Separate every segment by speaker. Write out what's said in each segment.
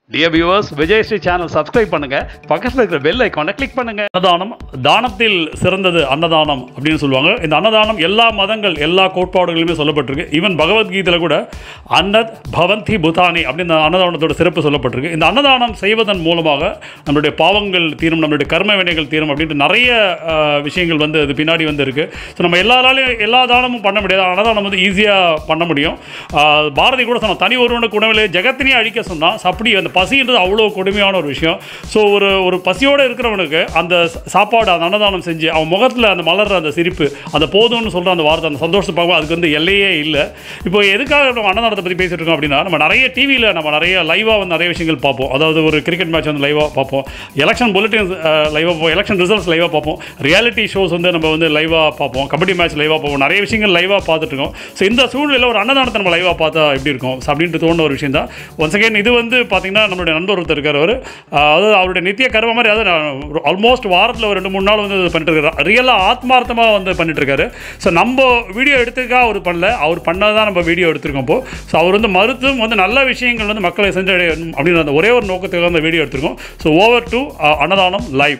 Speaker 1: dear viewers Vijayasri channel subscribe பண்ணுங்க பக்கத்தில் இருக்கிற பெல் ஐக்கானை கிளிக் பண்ணுங்க
Speaker 2: அன்னதானம் தானத்தில் சிறந்தது அன்னதானம் அப்படின்னு சொல்லுவாங்க இந்த அன்னதானம் எல்லா மதங்கள் எல்லா கோட்பாடுகளுமே சொல்லப்பட்டிருக்கு ஈவன் பகவத்கீதையில் கூட அன்னத் பவந்தி புதானி அப்படின்னு இந்த அன்னதானத்தோட சிறப்பு சொல்லப்பட்டிருக்கு இந்த அன்னதானம் செய்வதன் மூலமாக நம்மளுடைய பாவங்கள் தீரும் நம்மளுடைய கர்ம வினைகள் தீரும் அப்படின்ட்டு நிறைய அஹ், விஷயங்கள் வந்து அது பின்னாடி வந்து இருக்கு ஸோ நம்ம எல்லாராலையும் எல்லா தானமும் பண்ண முடியாது அன்னதானம் வந்து ஈஸியாக பண்ண முடியும் அஹ், பாரதி கூட சொன்ன தனி ஒருவனுக்கு உணவிலே ஜெகத்தினே அழிக்க சொன்னால் அப்படி அந்த பசின்றது அவ்வளோ கொடுமையான ஒரு விஷயம் ஸோ ஒரு ஒரு பசியோடு இருக்கிறவனுக்கு அந்த ச- சாப்பாடு அந்த அன்னதானம் செஞ்சு அவன் முகத்தில் அந்த மலர்ற அந்த சிரிப்பு அந்த போதும்னு சொல்கிற அந்த வார்த்தை அந்த சந்தோஷத்தை பார்க்கும் அதுக்கு வந்து எல்லையே இல்லை இப்போ எதுக்காக நம்ம அன்னதானத்தை பற்றி பேசிட்டு இருக்கோம் அப்படின்னா நம்ம நிறைய டிவியில் நம்ம நிறைய லைவாக வந்து நிறைய விஷயங்கள் பார்ப்போம் அதாவது ஒரு கிரிக்கெட் மேட்ச் வந்து லைவாக பார்ப்போம் எலெக்ஷன் புல்லட்டின் லைவாக பார்ப்போம் எலெக்ஷன் ரிசல்ட்ஸ் லைவாக பார்ப்போம் ரியாலிட்டி ஷோஸ் வந்து நம்ம வந்து லைவாக பார்ப்போம் கபடி மேட்ச் லைவாக பார்ப்போம் நிறைய விஷயங்கள் லைவாக பார்த்துட்டு இருக்கோம் ஸோ இந்த சூழ்நிலையில் ஒரு அன்னதானத்தை நம்ம லைவாக பார்த்தா எப்படி இருக்கும் So அப்படின்ட்டு தோணுன ஒரு விஷயம் தான் ஒன்ஸ் அகேன் இது வந்து பார்த்தீங்கன்னா நம்மளுடைய நண்பர் ஒருத்தர் இருக்கார் அவர் அதாவது அவருடைய நித்திய கர்ம மாதிரி அதாவது ஆல்மோஸ்ட் வாரத்தில் ஒரு ரெண்டு மூணு நாள் வந்து இது பண்ணிட்டு இருக்காரு ரியலாக ஆத்மார்த்தமாக வந்து பண்ணிட்டு இருக்காரு ஸோ நம்ம வீடியோ எடுத்துக்கா அவர் பண்ணல அவர் பண்ணதான் நம்ம வீடியோ எடுத்திருக்கோம் இப்போ ஸோ அவர் வந்து மருத்துவம் வந்து நல்ல விஷயங்கள் வந்து மக்களை சென்றடையணும் அப்படின்ற அந்த ஒரே ஒரு நோக்கத்துக்காக அந்த வீடியோ எடுத்திருக்கோம் ஸோ ஓவர் டு அன்னதானம் லைவ்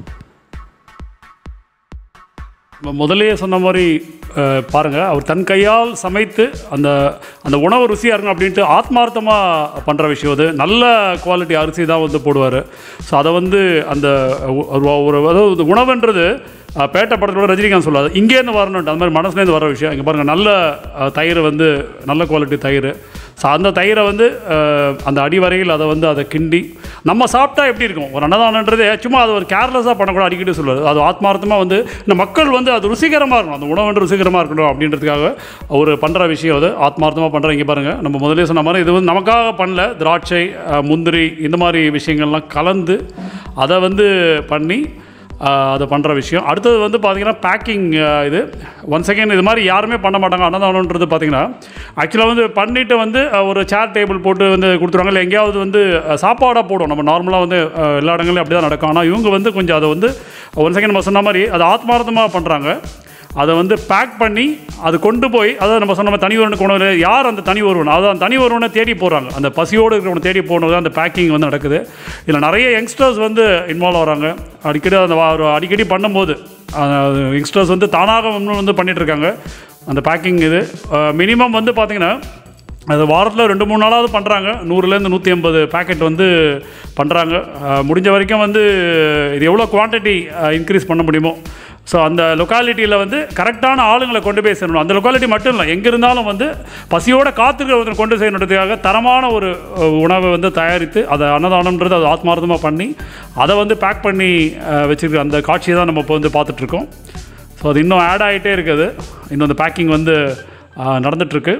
Speaker 2: ம- முதல்லயே சொன்ன மாதிரி அஹ், பாருங்க அவர் தன் கையால் சமைத்து அந்த அந்த உணவு ருசியாக இருக்கணும் அப்படின்ட்டு ஆத்மார்த்தமாக பண்ணுற விஷயம் அது நல்ல குவாலிட்டி அரிசி தான் வந்து போடுவார் ஸோ அதை வந்து அந்த ஒ- ஒரு ஒரு அதாவது உணவுன்றது அஹ், பேட்டை படத்தோட ரஜினிகாந்த் சொல்லாது இங்கேருந்து வரணுன்ட்டு அந்த மாதிரி மனசுலேருந்து வர விஷயம் இங்கே பாருங்கள் நல்ல அஹ், தயிர் வந்து நல்ல குவாலிட்டி தயிர் ஸோ அந்த தயிரை வந்து அஹ், அந்த அடிவரையில் அதை வந்து அதை கிண்டி நம்ம சாப்பிட்டா எப்படி இருக்கும் ஒரு அன்னதானன்றது சும்மா அது ஒரு கேர்லெஸ்ஸாக பண்ணக்கூடாது அடிக்கடி சொல்லுவார் அது ஆத்மார்த்தமாக வந்து இந்த மக்கள் வந்து அது ருசிகரமாக இருக்கணும் அந்த உணவு வந்து ருசிகரமாக இருக்கணும் அப்படின்றதுக்காக அவர் பண்ணுற விஷயம் அது ஆத்மார்த்தமாக பண்ணுற இங்கே பாருங்கள் நம்ம முதல்ல சொன்ன மாதிரி இது வந்து நமக்காக பண்ணல திராட்சை அஹ், முந்திரி இந்த மாதிரி விஷயங்கள்லாம் கலந்து அதை வந்து பண்ணி ஆஹ் அதை பண்ணுற விஷயம் அடுத்தது வந்து பார்த்தீங்கன்னா பேக்கிங் இது ஒன் செகண்ட் இது மாதிரி யாருமே பண்ண மாட்டாங்க அன்னதானன்றது பார்த்தீங்கன்னா ஆக்சுவலாக வந்து பண்ணிவிட்டு வந்து ஆஹ் ஒரு சேர் டேபிள் போட்டு வந்து கொடுத்துருவாங்க இல்லை எங்கேயாவது வந்து ஆஹ் சாப்பாடாக போடும் நம்ம நார்மலாக வந்து ஆஹ் எல்லா இடங்களையும் அப்படி தான் நடக்கும் ஆனால் இவங்க வந்து கொஞ்சம் அதை வந்து ஒன் செகண்ட் நம்ம சொன்ன மாதிரி அதை ஆத்மார்த்தமாக பண்ணுறாங்க அதை வந்து பேக் பண்ணி அது கொண்டு போய் அதாவது நம்ம சொன்ன மாதிரி தனி ஒருவனுக்கு உணவு யார் அந்த தனி ஒருவன் அதாவது அந்த தனி ஒருவனை தேடி போகிறாங்க அந்த பசியோடு இருக்கிறவனை தேடி போனது அந்த பேக்கிங் வந்து நடக்குது இதில் நிறைய யங்ஸ்டர்ஸ் வந்து இன்வால்வ் ஆகிறாங்க அடிக்கடி அந்த வா- ஒரு அடிக்கடி பண்ணும்போது யங்ஸ்டர்ஸ் வந்து தானாக இன்னும் வந்து பண்ணிட்டு இருக்காங்க அந்த பேக்கிங் இது மினிமம் வந்து பார்த்திங்கன்னா அது வாரத்தில் ரெண்டு மூணு நாளாவது பண்ணுறாங்க நூறுலேருந்து நூற்றி ஐம்பது பேக்கெட் வந்து பண்ணுறாங்க முடிஞ்ச வரைக்கும் வந்து இது எவ்வளோ குவான்டிட்டி இன்க்ரீஸ் பண்ண முடியுமோ ஸோ அந்த லொக்காலிட்டியில் வந்து கரெக்டான ஆளுங்களை கொண்டு போய் சேரணும் அந்த லொக்காலிட்டி மட்டும் இல்லை எங்கே இருந்தாலும் வந்து பசியோட காத்திருக்கிறவங்க கொண்டு செய்யணுன்றதுக்காக தரமான ஒரு அஹ், உணவை வந்து தயாரித்து அதை அன்னதானம்ன்றது அது ஆத்மார்த்தமாக பண்ணி அதை வந்து பேக் பண்ணி அஹ், வச்சிருக்க அந்த காட்சியை தான் நம்ம இப்போ வந்து பார்த்துட்ருக்கோம் ஸோ அது இன்னும் ஆட் ஆகிட்டே இருக்குது இன்னும் அந்த பேக்கிங் வந்து அஹ், நடந்துட்டுருக்கு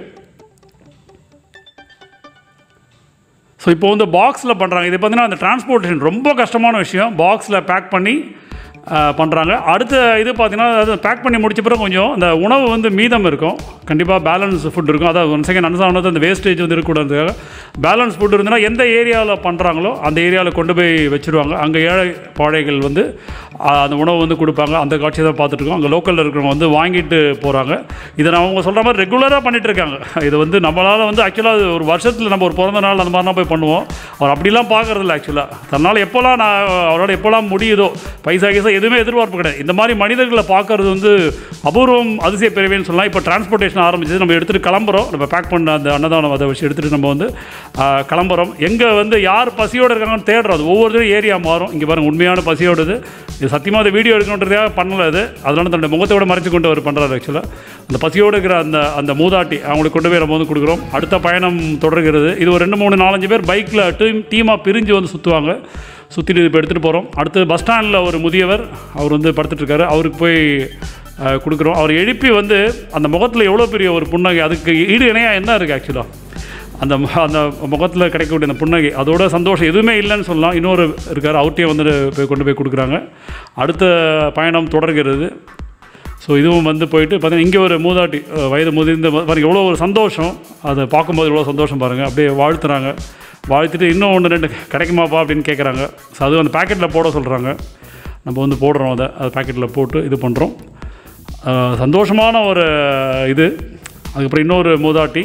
Speaker 2: ஸோ இப்போ வந்து பாக்ஸில் பண்ணுறாங்க இது பார்த்தீங்கன்னா அந்த டிரான்ஸ்போர்ட்டேஷன் ரொம்ப கஷ்டமான விஷயம் பாக்ஸில் பேக் பண்ணி பண்ணுறாங்க அடுத்த இது பார்த்தீங்கன்னா அது பேக் பண்ணி முடிச்ச பிறகு கொஞ்சம் அந்த உணவு வந்து மீதம் இருக்கும் கண்டிப்பாக பேலன்ஸ் ஃபுட் இருக்கும் அதாவது ஒன் செகண்ட் அனுசானது அந்த வேஸ்டேஜ் வந்து இருக்கக்கூடாதுக்காக பேலன்ஸ் ஃபுட் இருந்ததுன்னா எந்த ஏரியாவில் பண்ணுறாங்களோ அந்த ஏரியாவில் கொண்டு போய் வச்சுருவாங்க அங்கே ஏழை பாழைகள் வந்து ஆஹ், அந்த உணவு வந்து கொடுப்பாங்க அந்த காட்சியை தான் பார்த்துட்ருக்கோம் அங்கே லோக்கலில் இருக்கிறவங்க வந்து வாங்கிட்டு போகிறாங்க இதை நான் அவங்க சொல்கிற மாதிரி ரெகுலராக பண்ணிட்டு இருக்காங்க இது வந்து நம்மளால் வந்து ஆக்சுவலாக ஒரு வருஷத்தில் நம்ம ஒரு பிறந்த நாள் அந்த மாதிரிலாம் போய் பண்ணுவோம் அவர் அப்படிலாம் பார்க்கறது இல்லை ஆக்சுவலாக தன்னால் எப்போல்லாம் நான் அவரோட எப்போல்லாம் முடியுதோ பைசா கீசா எதுவுமே எதிர்பார்ப்பு கிடையாது இந்த மாதிரி மனிதர்களை பார்க்கறது வந்து அபூர்வம் அதிசய பிறவின்னு சொல்லலாம் இப்போ டிரான்ஸ்போர்ட்டேஷன் ஆரம்பிச்சது நம்ம எடுத்துகிட்டு கிளம்புறோம் நம்ம பேக் பண்ண அந்த அன்னதானம் அதை வச்சு எடுத்துகிட்டு நம்ம வந்து ஆஹ், கிளம்புறோம் எங்கே வந்து யார் பசியோடு இருக்காங்கன்னு தேடுறோம் அது ஒவ்வொருத்தரும் ஏரியா மாறும் இங்கே பாருங்க உண்மையான பசியோடது இது சத்தியமாக அதை வீடியோ எடுக்கணுன்றதுக்காக பண்ணல அது அதனால தன்னுடைய முகத்தோட மறைச்சு கொண்டு அவர் பண்ணுறாரு ஆக்சுவலாக அந்த பசியோடு இருக்கிற அந்த அந்த மூதாட்டி அவங்களுக்கு கொண்டு போய் நம்ம வந்து கொடுக்குறோம் அடுத்த பயணம் தொடர்கிறது இது ஒரு ரெண்டு மூணு நாலஞ்சு பேர் பைக்கில் டீம் டீமாக பிரிஞ்சு வந்து சுற்றுவாங்க சுற்றிட்டு இப்போ எடுத்துகிட்டு போகிறோம் அடுத்து பஸ் ஸ்டாண்டில் ஒரு முதியவர் அவர் வந்து படுத்துட்டு இருக்காரு அவருக்கு போய் அஹ், கொடுக்குறோம் அவர் எழுப்பி வந்து அந்த முகத்தில் எவ்வளோ பெரிய ஒரு புன்னகை அதுக்கு ஈடு இணையாக என்ன இருக்குது ஆக்சுவலாக அந்த மு- அந்த முகத்தில் கிடைக்கக்கூடிய அந்த புன்னகை அதோட சந்தோஷம் எதுவுமே இல்லைன்னு சொல்லலாம் இன்னொரு இருக்கார் அவர்கிட்டயும் வந்து போய் கொண்டு போய் கொடுக்குறாங்க அடுத்த பயணம் தொடர்கிறது ஸோ இதுவும் வந்து போயிட்டு பார்த்தீங்கன்னா இங்கே ஒரு மூதாட்டி அஹ், வயது முதிர்ந்த ம- பாருங்க எவ்வளோ ஒரு சந்தோஷம் அதை பார்க்கும்போது எவ்வளோ சந்தோஷம் பாருங்கள் அப்படியே வாழ்த்துறாங்க வாழ்த்துட்டு இன்னும் ஒன்று ரெண்டு கிடைக்குமாப்பா அப்படின்னு கேட்குறாங்க ஸோ அதுவும் அந்த பேக்கெட்டில் போட சொல்கிறாங்க நம்ம வந்து போடுறோம் அதை அது பேக்கெட்டில் போட்டு இது பண்ணுறோம் சந்தோஷமான ஒரு இது அதுக்கப்புறம் இன்னொரு மூதாட்டி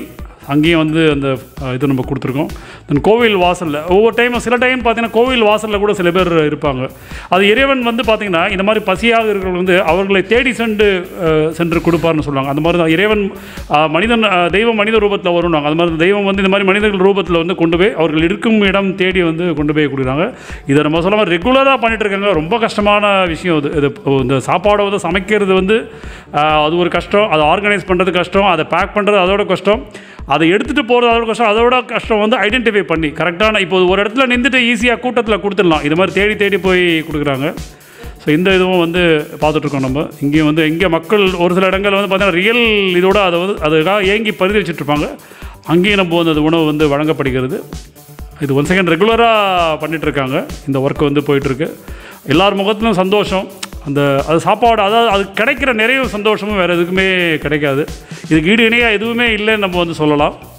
Speaker 2: அங்கேயும் வந்து அந்த அஹ், இது நம்ம கொடுத்துருக்கோம் தென் கோவில் வாசலில் ஒவ்வொரு டைமும் சில டைம் பார்த்தீங்கன்னா கோவில் வாசலில் கூட சில பேர் இருப்பாங்க அது இறைவன் வந்து பார்த்தீங்கன்னா இந்த மாதிரி பசியாக இருக்கிறவங்க வந்து அவர்களை தேடி சென்று அஹ், சென்று கொடுப்பார்னு சொல்லுவாங்க அந்த மாதிரி தான் இறைவன் அஹ், மனிதன் அஹ், தெய்வம் மனித ரூபத்தில் வருவாங்க அந்த மாதிரி தெய்வம் வந்து இந்த மாதிரி மனிதர்கள் ரூபத்தில் வந்து கொண்டு போய் அவர்கள் இருக்கும் இடம் தேடி வந்து கொண்டு போய் கொடுக்குறாங்க இதை நம்ம சொல்ல மாதிரி ரெகுலராக பண்ணிட்டு இருக்காங்க ரொம்ப கஷ்டமான விஷயம் இது இது இந்த சாப்பாடை வந்து சமைக்கிறது வந்து ஆஹ், அது ஒரு கஷ்டம் அதை ஆர்கனைஸ் பண்ணுறது கஷ்டம் அதை பேக் பண்ணுறது அதோட கஷ்டம் அதை எடுத்துகிட்டு போகிறது அதோட கஷ்டம் அதோட கஷ்டம் வந்து ஐடென்டிஃபை பண்ணி கரெக்டான இப்போ ஒரு இடத்துல நின்றுட்டு ஈஸியாக கூட்டத்தில் கொடுத்துடலாம் இது மாதிரி தேடி தேடி போய் கொடுக்குறாங்க ஸோ இந்த இதுவும் வந்து பார்த்துட்ருக்கோம் நம்ம இங்கேயும் வந்து இங்கே மக்கள் ஒரு சில இடங்கள் வந்து பார்த்தீங்கன்னா ரியல் இதோட அதை வந்து அதுக்காக ஏங்கி பரிதவிச்சிட்டு இருப்பாங்க அங்கேயும் நம்ம வந்து அந்த உணவு வந்து வழங்கப்படுகிறது இது ஒன் செகண்ட் ரெகுலராக பண்ணிகிட்ருக்காங்க இந்த ஒர்க் வந்து போயிட்டுருக்கு எல்லார் முகத்திலும் சந்தோஷம் அந்த அது சாப்பாடு அதாவது அது கிடைக்கிற நிறைய சந்தோஷமும் வேறு எதுக்குமே கிடைக்காது இதுக்கு ஈடு இணையாக எதுவுமே இல்லைன்னு நம்ம வந்து சொல்லலாம்